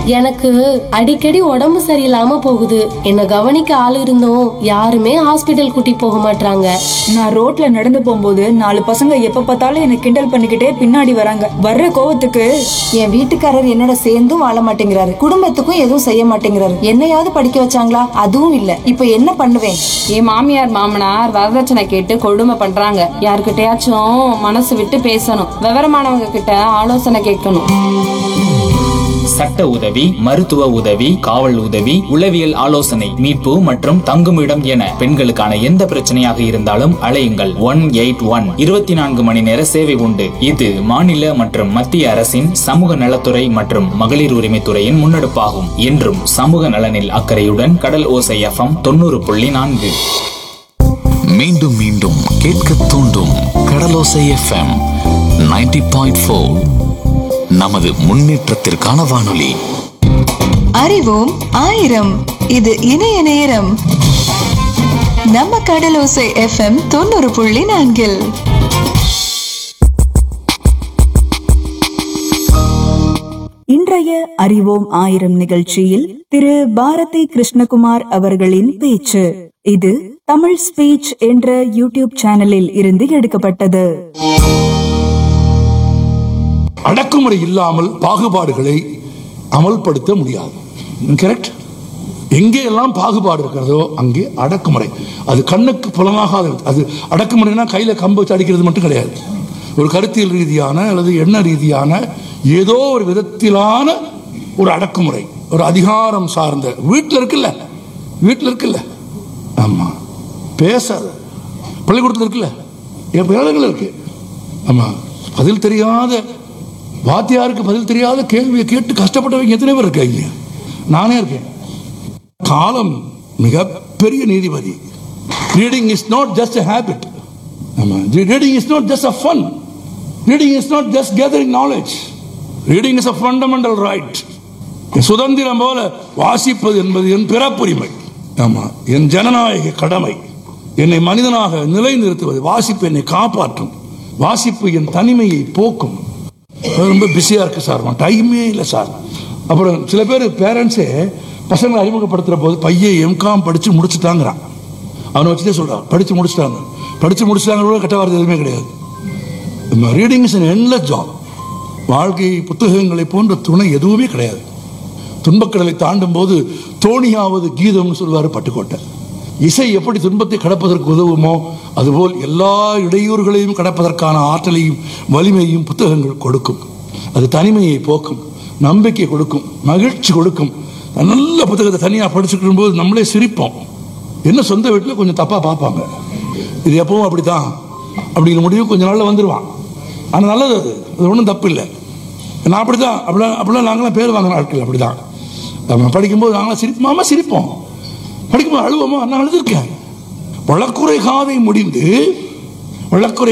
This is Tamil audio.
எனக்கு அடிக்கடி உடம்பு சரியில்லாம போகுது என்ன கவனிக்க ஆள் இருந்தும் யாருமே ஹாஸ்பிட்டல் கூட்டி போக மாட்டாங்க நான் ரோட்ல நடந்து போகும்போது நாலு பசங்க எப்ப பார்த்தாலும் என்ன கிண்டல் பண்ணிக்கிட்டே பின்னாடி வராங்க வர்ற கோவத்துக்கு என் வீட்டுக்காரர் என்னோட சேர்ந்தும் வாழ மாட்டேங்கிறாரு குடும்பத்துக்கும் எதுவும் செய்ய மாட்டேங்கிறாரு என்னையாவது படிக்க வச்சாங்களா அதுவும் இல்ல இப்ப என்ன பண்ணுவேன் என் மாமியார் மாமனார் வரதட்சணை கேட்டு கொடுமை பண்றாங்க யார்கிட்டயாச்சும் மனசு விட்டு பேசணும் விவரமானவங்க கிட்ட ஆலோசனை கேட்கணும் சட்ட உதவி மருத்துவ உதவி காவல் உதவி உளவியல் ஆலோசனை மீட்பு மற்றும் தங்குமிடம் என பெண்களுக்கான எந்த பிரச்சனையாக இருந்தாலும் அழையுங்கள் ஒன் எயிட் ஒன் இருபத்தி நான்கு மணி நேர சேவை உண்டு இது மாநில மற்றும் மத்திய அரசின் சமூக நலத்துறை மற்றும் மகளிர் உரிமைத்துறையின் முன்னெடுப்பாகும் என்றும் சமூக நலனில் அக்கறையுடன் கடல் ஓசை எஃப்எம் தொண்ணூறு புள்ளி நான்கு மீண்டும் மீண்டும் கேட்க தூண்டும் கடலோசை எஃப்எம் 90.4 பாயிண்ட் நமது முன்னேற்றத்திற்கான வானொலி அறிவோம் ஆயிரம் இது இணைய நேரம் நம்ம கடலோசை எஃப்எம் தொண்ணூறு புள்ளி நான்கில் இன்றைய அறிவோம் ஆயிரம் நிகழ்ச்சியில் திரு பாரதி கிருஷ்ணகுமார் அவர்களின் பேச்சு இது தமிழ் ஸ்பீச் என்ற யூடியூப் சேனலில் இருந்து எடுக்கப்பட்டது அடக்குமுறை இல்லாமல் பாகுபாடுகளை அமல்படுத்த முடியாது கரெக்ட் எங்கே எல்லாம் பாகுபாடு இருக்கிறதோ அங்கே அடக்குமுறை அது கண்ணுக்கு புலனாகாத அது அடக்குமுறைனா கையில் கம்பு வச்சு அடிக்கிறது மட்டும் கிடையாது ஒரு கருத்தியல் ரீதியான அல்லது எண்ண ரீதியான ஏதோ ஒரு விதத்திலான ஒரு அடக்குமுறை ஒரு அதிகாரம் சார்ந்த வீட்டில் இருக்குல்ல வீட்டில் இருக்குல்ல ஆமா பேசாத பள்ளிக்கூடத்தில் இருக்குல்ல என் இடங்கள் இருக்கு ஆமா பதில் தெரியாத வாத்தியாருக்கு பதில் தெரியாத கேள்வியை கேட்டு கஷ்டப்பட்டவங்க எத்தனை பேர் இருக்காங்க நானே இருக்கேன் காலம் மிகப்பெரிய நீதிபதி reading is not just a habit ஆமா reading is not just a fun reading is not just gathering knowledge reading is a fundamental right சுதந்திரம் போல வாசிப்பது என்பது என் பிறப்புரிமை ஆமா என் ஜனநாயக கடமை என்னை மனிதனாக நிலைநிறுத்துவது வாசிப்பு என்னை காப்பாற்றும் வாசிப்பு என் தனிமையை போக்கும் அது ரொம்ப பிஸியா இருக்கு சார் டைமே இல்லை சார் அப்புறம் சில பேர் பேரண்ட்ஸே பசங்களை அறிமுகப்படுத்துற போது பையன் எம்காம் படிச்சு முடிச்சுட்டாங்கிறான் அவனை வச்சுட்டே சொல்றான் படிச்சு முடிச்சுட்டாங்க படிச்சு முடிச்சுட்டாங்க கூட கெட்ட வார்த்தை எதுவுமே கிடையாது ரீடிங் இஸ் என்லெஸ் ஜாப் வாழ்க்கை புத்தகங்களை போன்ற துணை எதுவுமே கிடையாது துன்பக்கடலை தாண்டும் போது தோணியாவது கீதம்னு சொல்வாரு பட்டுக்கோட்டை இசை எப்படி துன்பத்தை கடப்பதற்கு உதவுமோ அதுபோல் எல்லா இடையூறுகளையும் கடப்பதற்கான ஆற்றலையும் வலிமையும் புத்தகங்கள் கொடுக்கும் அது தனிமையை போக்கும் நம்பிக்கை கொடுக்கும் மகிழ்ச்சி கொடுக்கும் நல்ல புத்தகத்தை தனியாக படிச்சுக்கிடும் போது நம்மளே சிரிப்போம் என்ன சொந்த வீட்டில் கொஞ்சம் தப்பாக பார்ப்பாங்க இது எப்பவும் அப்படித்தான் அப்படிங்கிற முடிவு கொஞ்ச நாளில் வந்துடுவான் ஆனால் நல்லது அது அது ஒன்றும் தப்பு இல்லை நான் அப்படி தான் அப்படிலாம் அப்படிலாம் நாங்களாம் பேர் வாங்கின ஆட்கள் அப்படி தான் நம்ம படிக்கும்போது நாங்களாம் சிரிப்போமா சிரிப்போம் படிக்கும்போது அழுவோமா நான் அழுதுருக்கேன் வழக்குறை காதை முடிந்து வழக்குறை